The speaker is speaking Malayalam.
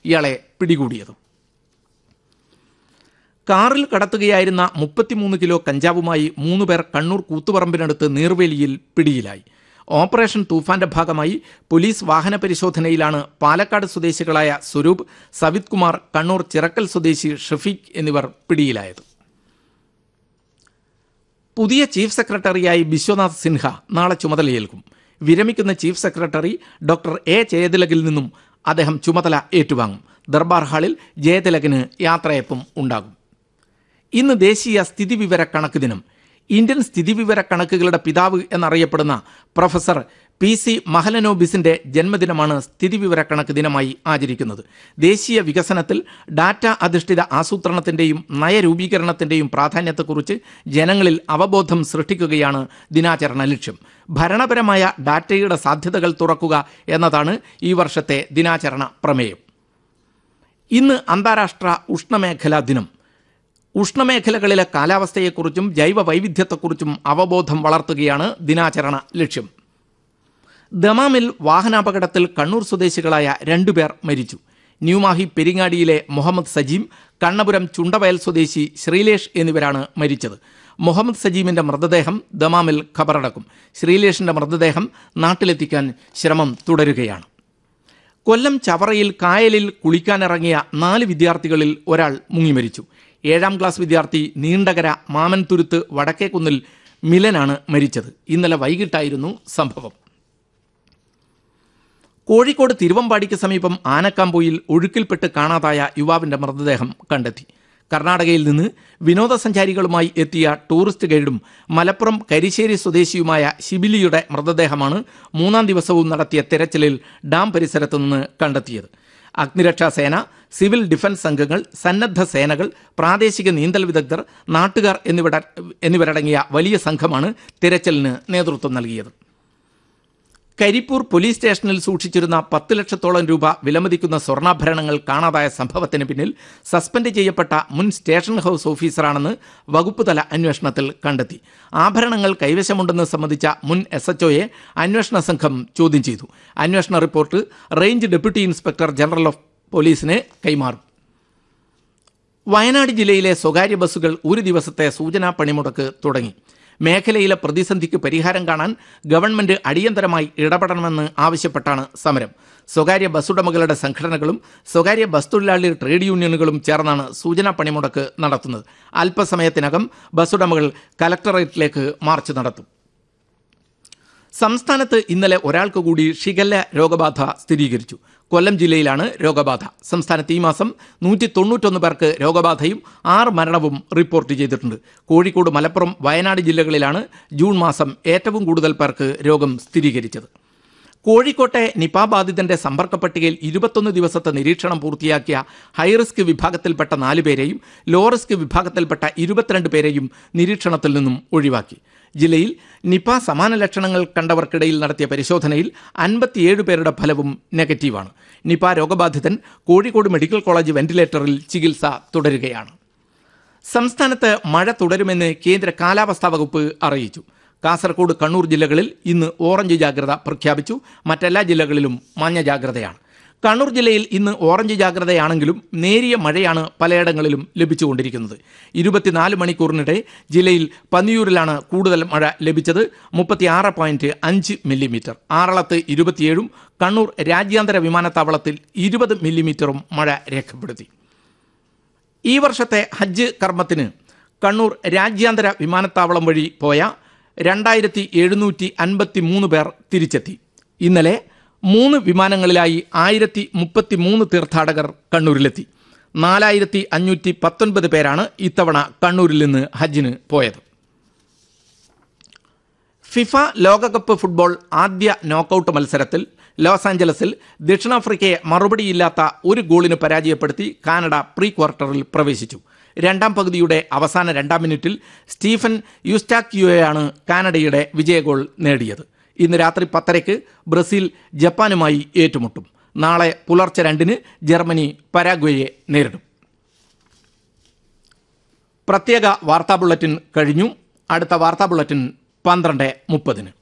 ഇയാളെ പിടികൂടിയത് കാറിൽ കടത്തുകയായിരുന്ന മുപ്പത്തിമൂന്ന് കിലോ കഞ്ചാവുമായി മൂന്ന് പേർ കണ്ണൂർ കൂത്തുപറമ്പിനടുത്ത് നീർവേലിയിൽ പിടിയിലായി ഓപ്പറേഷൻ തൂഫാന്റെ ഭാഗമായി പോലീസ് വാഹന പരിശോധനയിലാണ് പാലക്കാട് സ്വദേശികളായ സ്വരൂപ് സവിത് കുമാർ കണ്ണൂർ ചിറക്കൽ സ്വദേശി ഷഫീഖ് എന്നിവർ പിടിയിലായത് പുതിയ ചീഫ് സെക്രട്ടറിയായി ബിശ്വനാഥ് സിൻഹ നാളെ ചുമതലയേൽക്കും വിരമിക്കുന്ന ചീഫ് സെക്രട്ടറി ഡോക്ടർ എ ജയതിലകിൽ നിന്നും അദ്ദേഹം ചുമതല ഏറ്റുവാങ്ങും ദർബാർ ഹാളിൽ ജയതിലകിന് യാത്രയപ്പും ഉണ്ടാകും ഇന്ന് ദേശീയ സ്ഥിതിവിവര കണക്ക് ദിനം ഇന്ത്യൻ സ്ഥിതിവിവര കണക്കുകളുടെ പിതാവ് എന്നറിയപ്പെടുന്ന പ്രൊഫസർ പി സി മഹലനോബിസിന്റെ ജന്മദിനമാണ് സ്ഥിതിവിവര കണക്ക് ദിനമായി ആചരിക്കുന്നത് ദേശീയ വികസനത്തിൽ ഡാറ്റ അധിഷ്ഠിത ആസൂത്രണത്തിന്റെയും നയരൂപീകരണത്തിന്റെയും പ്രാധാന്യത്തെക്കുറിച്ച് ജനങ്ങളിൽ അവബോധം സൃഷ്ടിക്കുകയാണ് ദിനാചരണ ലക്ഷ്യം ഭരണപരമായ ഡാറ്റയുടെ സാധ്യതകൾ തുറക്കുക എന്നതാണ് ഈ വർഷത്തെ ദിനാചരണ പ്രമേയം ഇന്ന് അന്താരാഷ്ട്ര ഉഷ്ണമേഖലാ ദിനം ഉഷ്ണമേഖലകളിലെ കാലാവസ്ഥയെക്കുറിച്ചും ജൈവ വൈവിധ്യത്തെക്കുറിച്ചും അവബോധം വളർത്തുകയാണ് ദിനാചരണ ലക്ഷ്യം ദമാമിൽ വാഹനാപകടത്തിൽ കണ്ണൂർ സ്വദേശികളായ രണ്ടുപേർ മരിച്ചു ന്യൂമാഹി പെരിങ്ങാടിയിലെ മുഹമ്മദ് സജീം കണ്ണപുരം ചുണ്ടവയൽ സ്വദേശി ശ്രീലേഷ് എന്നിവരാണ് മരിച്ചത് മുഹമ്മദ് സജീമിന്റെ മൃതദേഹം ദമാമിൽ ഖബറടക്കും ശ്രീലേഷിന്റെ മൃതദേഹം നാട്ടിലെത്തിക്കാൻ ശ്രമം തുടരുകയാണ് കൊല്ലം ചവറയിൽ കായലിൽ കുളിക്കാനിറങ്ങിയ നാല് വിദ്യാർത്ഥികളിൽ ഒരാൾ മുങ്ങിമരിച്ചു ഏഴാം ക്ലാസ് വിദ്യാർത്ഥി നീണ്ടകര മാമൻതുരുത്ത് വടക്കേക്കുന്നിൽ മിലനാണ് മരിച്ചത് ഇന്നലെ വൈകിട്ടായിരുന്നു സംഭവം കോഴിക്കോട് തിരുവമ്പാടിക്ക് സമീപം ആനക്കാമ്പോയിൽ ഒഴുക്കിൽപ്പെട്ട് കാണാതായ യുവാവിന്റെ മൃതദേഹം കണ്ടെത്തി കർണാടകയിൽ നിന്ന് വിനോദസഞ്ചാരികളുമായി എത്തിയ ടൂറിസ്റ്റ് ഗൈഡും മലപ്പുറം കരിശ്ശേരി സ്വദേശിയുമായ ശിബിലിയുടെ മൃതദേഹമാണ് മൂന്നാം ദിവസവും നടത്തിയ തെരച്ചിലിൽ ഡാം പരിസരത്തു നിന്ന് കണ്ടെത്തിയത് അഗ്നിരക്ഷാ സേന സിവിൽ ഡിഫൻസ് സംഘങ്ങൾ സന്നദ്ധ സേനകൾ പ്രാദേശിക നീന്തൽ വിദഗ്ധർ നാട്ടുകാർ എന്നിവര എന്നിവരടങ്ങിയ വലിയ സംഘമാണ് തിരച്ചിലിന് നേതൃത്വം നൽകിയത് കരിപ്പൂർ പോലീസ് സ്റ്റേഷനിൽ സൂക്ഷിച്ചിരുന്ന പത്ത് ലക്ഷത്തോളം രൂപ വിലമതിക്കുന്ന സ്വർണ്ണാഭരണങ്ങൾ കാണാതായ സംഭവത്തിന് പിന്നിൽ സസ്പെൻഡ് ചെയ്യപ്പെട്ട മുൻ സ്റ്റേഷൻ ഹൗസ് ഓഫീസറാണെന്ന് വകുപ്പ് തല അന്വേഷണത്തിൽ കണ്ടെത്തി ആഭരണങ്ങൾ കൈവശമുണ്ടെന്ന് സംബന്ധിച്ച മുൻ എസ് എച്ച് അന്വേഷണ സംഘം ചോദ്യം ചെയ്തു അന്വേഷണ report range deputy inspector general of പോലീസിന് കൈമാറും വയനാട് ജില്ലയിലെ സ്വകാര്യ ബസ്സുകൾ ഒരു ദിവസത്തെ സൂചനാ പണിമുടക്ക് തുടങ്ങി മേഖലയിലെ പ്രതിസന്ധിക്ക് പരിഹാരം കാണാൻ ഗവൺമെന്റ് അടിയന്തരമായി ഇടപെടണമെന്ന് ആവശ്യപ്പെട്ടാണ് സമരം സ്വകാര്യ ബസ്സുടമകളുടെ സംഘടനകളും സ്വകാര്യ ബസ് തൊഴിലാളി ട്രേഡ് യൂണിയനുകളും ചേർന്നാണ് സൂചനാ പണിമുടക്ക് നടത്തുന്നത് അല്പസമയത്തിനകം ബസ്സുടമകൾ കലക്ടറേറ്റിലേക്ക് മാർച്ച് നടത്തും സംസ്ഥാനത്ത് ഇന്നലെ ഒരാൾക്ക് കൂടി ഷിഗല്ല രോഗബാധ സ്ഥിരീകരിച്ചു കൊല്ലം ജില്ലയിലാണ് രോഗബാധ സംസ്ഥാനത്ത് ഈ മാസം നൂറ്റി തൊണ്ണൂറ്റൊന്ന് പേർക്ക് രോഗബാധയും ആറ് മരണവും റിപ്പോർട്ട് ചെയ്തിട്ടുണ്ട് കോഴിക്കോട് മലപ്പുറം വയനാട് ജില്ലകളിലാണ് ജൂൺ മാസം ഏറ്റവും കൂടുതൽ പേർക്ക് രോഗം സ്ഥിരീകരിച്ചത് കോഴിക്കോട്ടെ നിപ ബാധിതന്റെ സമ്പർക്ക പട്ടികയിൽ ഇരുപത്തൊന്ന് ദിവസത്തെ നിരീക്ഷണം പൂർത്തിയാക്കിയ ഹൈറിസ്ക് വിഭാഗത്തിൽപ്പെട്ട നാല് പേരെയും ലോ റിസ്ക് വിഭാഗത്തിൽപ്പെട്ട ഇരുപത്തിരണ്ട് പേരെയും നിരീക്ഷണത്തിൽ നിന്നും ഒഴിവാക്കി ജില്ലയിൽ നിപ സമാന ലക്ഷണങ്ങൾ കണ്ടവർക്കിടയിൽ നടത്തിയ പരിശോധനയിൽ അൻപത്തിയേഴ് പേരുടെ ഫലവും നെഗറ്റീവാണ് നിപ രോഗബാധിതൻ കോഴിക്കോട് മെഡിക്കൽ കോളേജ് വെന്റിലേറ്ററിൽ ചികിത്സ തുടരുകയാണ് സംസ്ഥാനത്ത് മഴ തുടരുമെന്ന് കേന്ദ്ര കാലാവസ്ഥാ വകുപ്പ് അറിയിച്ചു കാസർഗോഡ് കണ്ണൂർ ജില്ലകളിൽ ഇന്ന് ഓറഞ്ച് ജാഗ്രത പ്രഖ്യാപിച്ചു മറ്റെല്ലാ ജില്ലകളിലും മഞ്ഞ ജാഗ്രതയാണ് കണ്ണൂർ ജില്ലയിൽ ഇന്ന് ഓറഞ്ച് ജാഗ്രതയാണെങ്കിലും നേരിയ മഴയാണ് പലയിടങ്ങളിലും ലഭിച്ചുകൊണ്ടിരിക്കുന്നത് ഇരുപത്തിനാല് മണിക്കൂറിനിടെ ജില്ലയിൽ പന്നിയൂരിലാണ് കൂടുതൽ മഴ ലഭിച്ചത് മുപ്പത്തിയാറ് പോയിന്റ് അഞ്ച് മില്ലിമീറ്റർ ആറളത്ത് ഇരുപത്തിയേഴും കണ്ണൂർ രാജ്യാന്തര വിമാനത്താവളത്തിൽ ഇരുപത് മില്ലിമീറ്ററും മഴ രേഖപ്പെടുത്തി ഈ വർഷത്തെ ഹജ്ജ് കർമ്മത്തിന് കണ്ണൂർ രാജ്യാന്തര വിമാനത്താവളം വഴി പോയ രണ്ടായിരത്തി എഴുന്നൂറ്റി അൻപത്തി മൂന്ന് പേർ തിരിച്ചെത്തി ഇന്നലെ മൂന്ന് വിമാനങ്ങളിലായി ആയിരത്തി മുപ്പത്തി മൂന്ന് തീർത്ഥാടകർ കണ്ണൂരിലെത്തി നാലായിരത്തി അഞ്ഞൂറ്റി പത്തൊൻപത് പേരാണ് ഇത്തവണ കണ്ണൂരിൽ നിന്ന് ഹജ്ജിന് പോയത് ഫിഫ ലോകകപ്പ് ഫുട്ബോൾ ആദ്യ നോക്കൌട്ട് മത്സരത്തിൽ ലോസ് ആഞ്ചലസിൽ ദക്ഷിണാഫ്രിക്കയെ മറുപടിയില്ലാത്ത ഒരു ഗോളിന് പരാജയപ്പെടുത്തി കാനഡ പ്രീ ക്വാർട്ടറിൽ പ്രവേശിച്ചു രണ്ടാം പകുതിയുടെ അവസാന രണ്ടാം മിനിറ്റിൽ സ്റ്റീഫൻ യുസ്റ്റാക്യുവയാണ് കാനഡയുടെ വിജയഗോൾ നേടിയത് ഇന്ന് രാത്രി പത്തരയ്ക്ക് ബ്രസീൽ ജപ്പാനുമായി ഏറ്റുമുട്ടും നാളെ പുലർച്ചെ രണ്ടിന് ജർമ്മനി പരാഗ്വയെ നേരിടും പ്രത്യേക വാർത്താ ബുള്ളറ്റിൻ കഴിഞ്ഞു അടുത്ത വാർത്താ ബുള്ളറ്റിൻ പന്ത്രണ്ട് മുപ്പതിന്